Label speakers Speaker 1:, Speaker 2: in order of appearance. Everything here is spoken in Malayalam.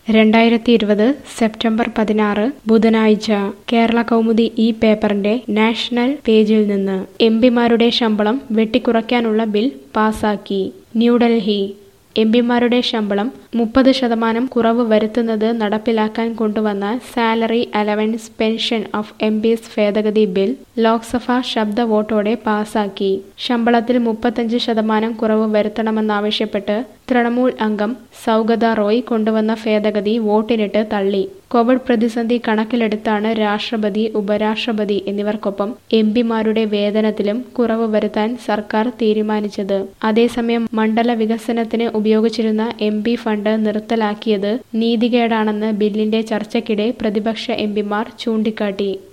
Speaker 1: രണ്ടായിരത്തി ഇരുപത് സെപ്റ്റംബർ പതിനാറ് ബുധനാഴ്ച കേരള കൗമുദി ഈ പേപ്പറിന്റെ നാഷണൽ പേജിൽ നിന്ന് എം പിമാരുടെ ശമ്പളം വെട്ടിക്കുറയ്ക്കാനുള്ള ബിൽ പാസാക്കി ന്യൂഡൽഹി എം പിമാരുടെ ശമ്പളം മുപ്പത് ശതമാനം കുറവ് വരുത്തുന്നത് നടപ്പിലാക്കാൻ കൊണ്ടുവന്ന salary allowance pension of M Ps ഭേദഗതി ബിൽ ലോക്സഭ ശബ്ദ വോട്ടോടെ പാസാക്കി ശമ്പളത്തിൽ മുപ്പത്തഞ്ച് ശതമാനം കുറവ് വരുത്തണമെന്നാവശ്യപ്പെട്ട് തൃണമൂൽ അംഗം സൗഗത റോയ് കൊണ്ടുവന്ന ഭേദഗതി വോട്ടിനിട്ട് തള്ളി കോവിഡ് പ്രതിസന്ധി കണക്കിലെടുത്താണ് രാഷ്ട്രപതി ഉപരാഷ്ട്രപതി എന്നിവർക്കൊപ്പം എം പിമാരുടെ വേതനത്തിലും കുറവ് വരുത്താൻ സർക്കാർ തീരുമാനിച്ചത് അതേസമയം മണ്ഡല വികസനത്തിന് ഉപയോഗിച്ചിരുന്ന എം പി ഫണ്ട് നിർത്തലാക്കിയത് നീതികേടാണെന്ന് ബില്ലിന്റെ ചർച്ചയ്ക്കിടെ പ്രതിപക്ഷ എം പിമാർ ചൂണ്ടിക്കാട്ടി